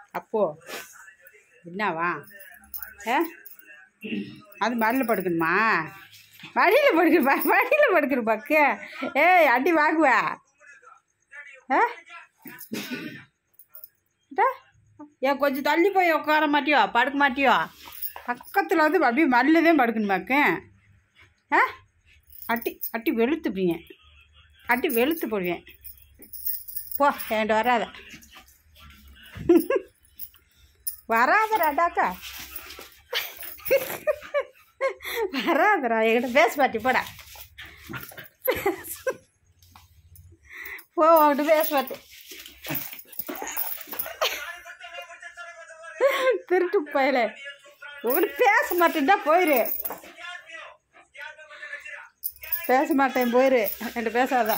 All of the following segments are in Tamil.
அப்போ என்னவா ஏ அது மடியில் படுக்கணுமா மடியில் படுக்கணுமா மடியில் படுக்கிற பக்கு ஏய் அடி வாங்குவ ஆ டா, ஏன் கொஞ்சம் தள்ளி போய் உட்கார மாட்டியோ படுக்க மாட்டியோ பக்கத்தில் வந்து அப்படியே மடியில் தான் படுக்கணுமாக்கு ஆ அட்டி அட்டி வெளுத்துப்பீங்க அட்டி வெளுத்து போடுவேன் போ என்கிட்ட வராத வராதராடாக்கா வராதரா என்கிட்ட பேச மாட்டி போடா போ அவன்கிட்ட பேச மாட்டேன் திருட்டு போயில உங்கள்கிட்ட பேச மாட்டேன்டா போயிரு பேச மாட்டேன் போயிரு என்கிட்ட பேசாத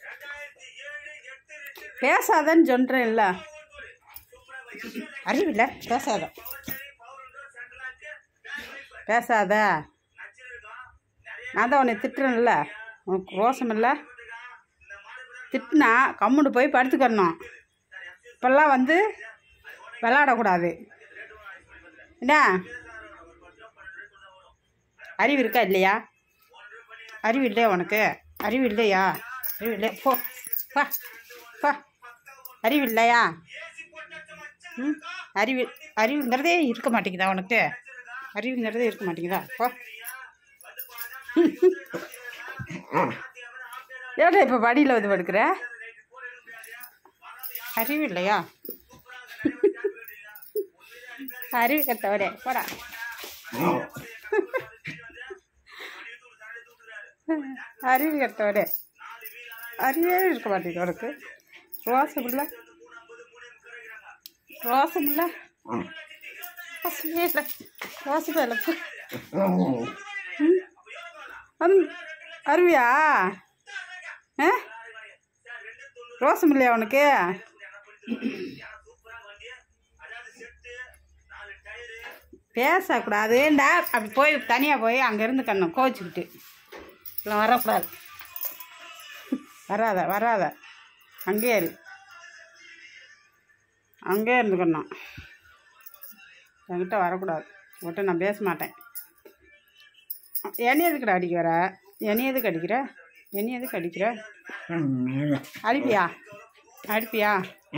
பேசாதன்னு சொல்கிறேன்ல அறிவில்ல பேசாத பேசாத நான் தான் உன்னை திட்டுறேன்ல உனக்கு ரோசம் இல்லை திட்டினா கம்முன்னு போய் படுத்துக்கணும் இப்போல்லாம் வந்து விளாடக்கூடாது என்ன அறிவு இருக்கா இல்லையா அறிவு இல்லையா உனக்கு அறிவு இல்லையா அறிவு இல்லையா போ பா பா அறிவு இல்லையா ம் அறிவு அறிவுங்கிறதே இருக்க மாட்டேங்குதா உனக்கு அறிவுங்கிறதே இருக்க மாட்டேங்குதா போ ஏடா இப்போ படியில் வந்து படுக்கிற அறிவு இல்லையா அறிவு கட்டவரே போடா அறிவு கட்டவரே அறிவே இருக்க மாட்டேங்குது உனக்கு ரோசம் இல்லை ரோசம் இல்லை ரோசமே இல்லை ரோசமே இல்லை போ. ம்? அது அருவியா ஆ ரோசம் இல்லையா உனக்கு பேசக்கூடாதுண்டா அப்படி போய் தனியாக போய் அங்கே இருந்துக்கணும் கோச்சிக்கிட்டு இல்லை வரக்கூடாது வராத வராத அங்கேயே இரு அங்கேயே இருந்துக்கணும் என்கிட்ட வரக்கூடாது உன்கிட்ட நான் பேச மாட்டேன் என்னை எதுக்குடா அடிக்க வர என்னை எதுக்கு அடிக்கிற என்னை எதுக்கு அடிக்கிற அடிப்பியா அடிப்பியா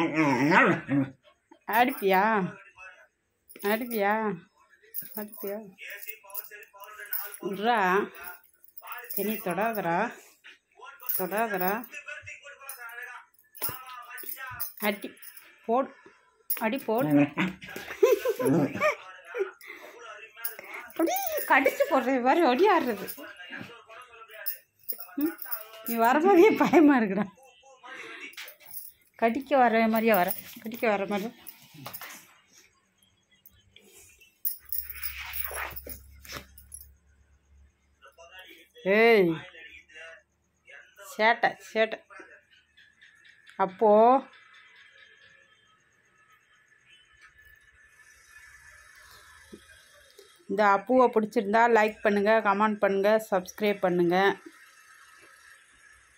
அடிப்பியா அடிப்பியா அடிப்பியா விட்றா என்னை தொடாதரா தொடாதரா அடி போடு அடி போடு அப்படி கடிச்சு போடுறது மாதிரி ஒடியாடுறது ம், நீ வரும்போதே பயமா இருக்குடா கடிக்க வர மாதிரியே வர கடிக்க வர மாதிரி ஏய் சேட்டை சேட்டை அப்போ இந்த அப்புவை பிடிச்சிருந்தா லைக் பண்ணுங்கள் கமெண்ட் பண்ணுங்கள் சப்ஸ்கிரைப் பண்ணுங்கள்